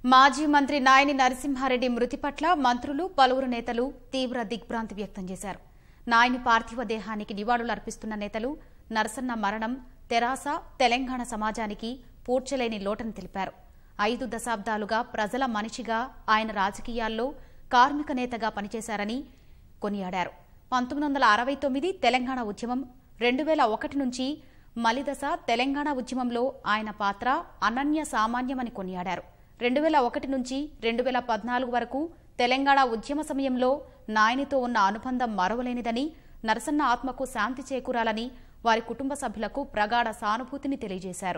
మాజీ మంత్రి నాయని నరసింహారెడ్డి మృతి పట్ల మంత్రులు పలువురు నేతలు తీవ్ర దిగ్భ్రాంతి వ్యక్తం చేశారు నాయని పార్థివ దేహానికి నివాళులు అర్పిస్తున్న నేతలు నరసన్న మరణం తెరాస తెలంగాణ సమాజానికి పూడ్చలేని లోటని తెలిపారు ఐదు దశాబ్దాలుగా ప్రజల మనిషిగా ఆయన రాజకీయాల్లో కార్మిక నేతగా పనిచేశారని కొనియాడారు పంతొమ్మిది వందల అరవై తొమ్మిది తెలంగాణ ఉద్యమం రెండు వేల ఒకటి నుంచి మలిదశ తెలంగాణ ఉద్యమంలో ఆయన పాత్ర అనన్య సామాన్యమని కొనియాడారు రెండు వేల ఒకటి నుంచి రెండు వేల పద్నాలుగు వరకు తెలంగాణ ఉద్యమ సమయంలో నాయనితో ఉన్న అనుబంధం మరవలేనిదని నరసన్న ఆత్మకు శాంతి చేకూరాలని వారి కుటుంబ సభ్యులకు ప్రగాఢ సానుభూతిని తెలియజేశారు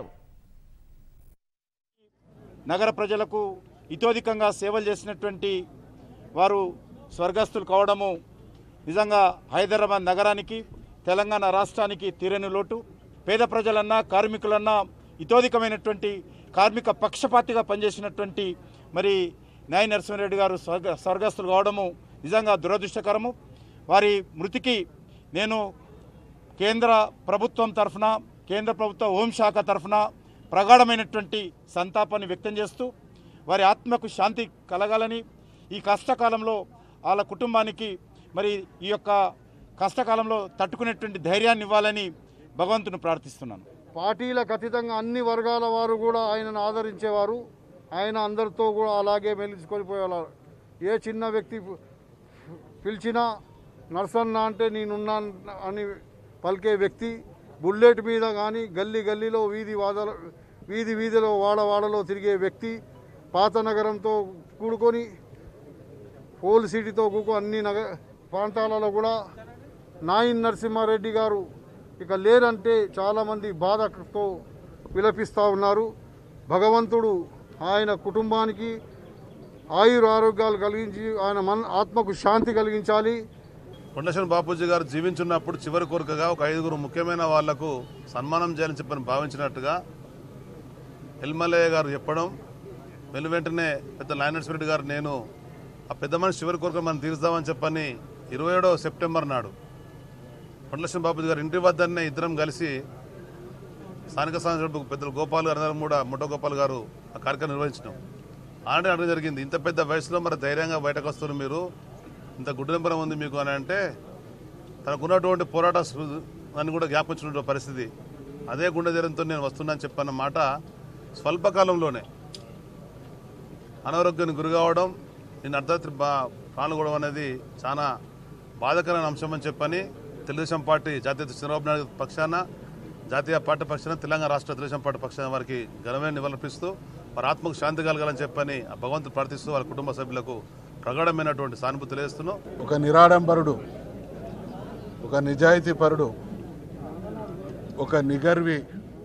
నగర ప్రజలకు ఇతోధికంగా సేవలు చేసినటువంటి వారు స్వర్గస్థులు కావడము నిజంగా హైదరాబాద్ నగరానికి తెలంగాణ రాష్ట్రానికి తీరని లోటు పేద ప్రజలన్నా కార్మికులన్నా ఇతోధికమైనటువంటి కార్మిక పక్షపాతిగా పనిచేసినటువంటి మరి నాయ నరసింహారెడ్డి గారు స్వర్గ స్వర్గస్థులు కావడము నిజంగా దురదృష్టకరము వారి మృతికి నేను కేంద్ర ప్రభుత్వం తరఫున కేంద్ర ప్రభుత్వ హోంశాఖ తరఫున ప్రగాఢమైనటువంటి సంతాపాన్ని వ్యక్తం చేస్తూ వారి ఆత్మకు శాంతి కలగాలని ఈ కష్టకాలంలో వాళ్ళ కుటుంబానికి మరి ఈ యొక్క కష్టకాలంలో తట్టుకునేటువంటి ధైర్యాన్ని ఇవ్వాలని భగవంతుని ప్రార్థిస్తున్నాను పార్టీలకు అతీతంగా అన్ని వర్గాల వారు కూడా ఆయనను ఆదరించేవారు ఆయన అందరితో కూడా అలాగే మెలిచుకొని పోయేవారు ఏ చిన్న వ్యక్తి పిలిచినా నర్సన్న అంటే నేనున్నా అని పలికే వ్యక్తి బుల్లెట్ మీద కానీ గల్లీ గల్లీలో వీధి వాదల వీధి వీధిలో వాడవాడలో తిరిగే వ్యక్తి పాత నగరంతో కూడుకొని పోల్ సిటీతో కూకు అన్ని నగ ప్రాంతాలలో కూడా నాయిన్ నరసింహారెడ్డి గారు ఇక లేరంటే చాలామంది బాధతో విలపిస్తూ ఉన్నారు భగవంతుడు ఆయన కుటుంబానికి ఆయుర ఆరోగ్యాలు కలిగించి ఆయన మన ఆత్మకు శాంతి కలిగించాలి కొండశన్ బాపూజీ గారు జీవించున్నప్పుడు చివరి కోరికగా ఒక ఐదుగురు ముఖ్యమైన వాళ్లకు సన్మానం చేయాలని చెప్పని భావించినట్టుగా ఎల్మల్లయ్య గారు చెప్పడం వెను వెంటనే పెద్ద లాయనర్స్ రెడ్డి గారు నేను ఆ పెద్ద మనిషి చివరి కోరిక మనం తీరుస్తామని చెప్పని ఇరవై ఏడవ సెప్టెంబర్ నాడు కొండలక్ష్మి బాపూజీ గారు ఇంటి వద్దనే ఇద్దరం కలిసి స్థానిక సంస్థ పెద్దలు గోపాల్ గారు అందరం కూడా ముఠ గోపాల్ గారు ఆ కార్యక్రమం నిర్వహించినాం ఆడే అడగడం జరిగింది ఇంత పెద్ద వయసులో మరి ధైర్యంగా బయటకు వస్తున్నారు మీరు ఇంత గుడ్డంబరం ఉంది మీకు అని అంటే తనకున్నటువంటి పోరాట స్ఫూ- అని కూడా జ్ఞాపించిన పరిస్థితి అదే గుండె ధైర్యంతో నేను వస్తున్నాను చెప్పన్న మాట స్వల్పకాలంలోనే అనారోగ్యానికి గురి కావడం నేను అర్ధరాత్రి బా పాల్గొనడం అనేది చాలా బాధాకరమైన అంశం అని చెప్పని తెలుగుదేశం పార్టీ జాతీయ చంద్రబాబు నాయుడు పక్షాన జాతీయ పార్టీ పక్షాన తెలంగాణ రాష్ట్ర తెలుగుదేశం పార్టీ పక్షాన వారికి ఘనమైన నివాళులర్పిస్తూ వారి ఆత్మకు శాంతి కలగాలని చెప్పని ఆ భగవంతుడు ప్రార్థిస్తూ వారి కుటుంబ సభ్యులకు ప్రగాఢమైనటువంటి సానుభూతి తెలియజేస్తున్నాం ఒక నిరాడంబరుడు ఒక నిజాయితీపరుడు ఒక నిగర్వి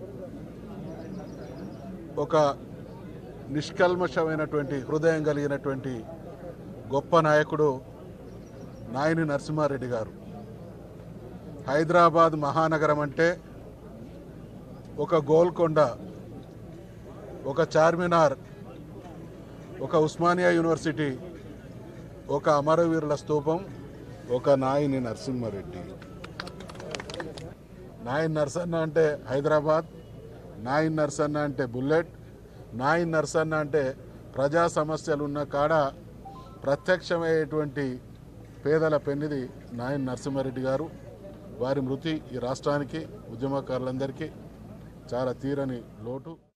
ఒక నిష్కల్మషమైనటువంటి హృదయం కలిగినటువంటి గొప్ప నాయకుడు నాయని నరసింహారెడ్డి గారు హైదరాబాద్ మహానగరం అంటే ఒక గోల్కొండ ఒక చార్మినార్ ఒక ఉస్మానియా యూనివర్సిటీ ఒక అమరవీరుల స్తూపం ఒక నాయని నరసింహారెడ్డి నాయన్ నరసన్న అంటే హైదరాబాద్ నాయన్ నరసన్న అంటే బుల్లెట్ నాయన్ నరసన్న అంటే ప్రజా సమస్యలు ఉన్న కాడ ప్రత్యక్షమయ్యేటువంటి పేదల పెన్నిది నాయన్ నరసింహారెడ్డి గారు వారి మృతి ఈ రాష్ట్రానికి ఉద్యమకారులందరికీ చాలా తీరని లోటు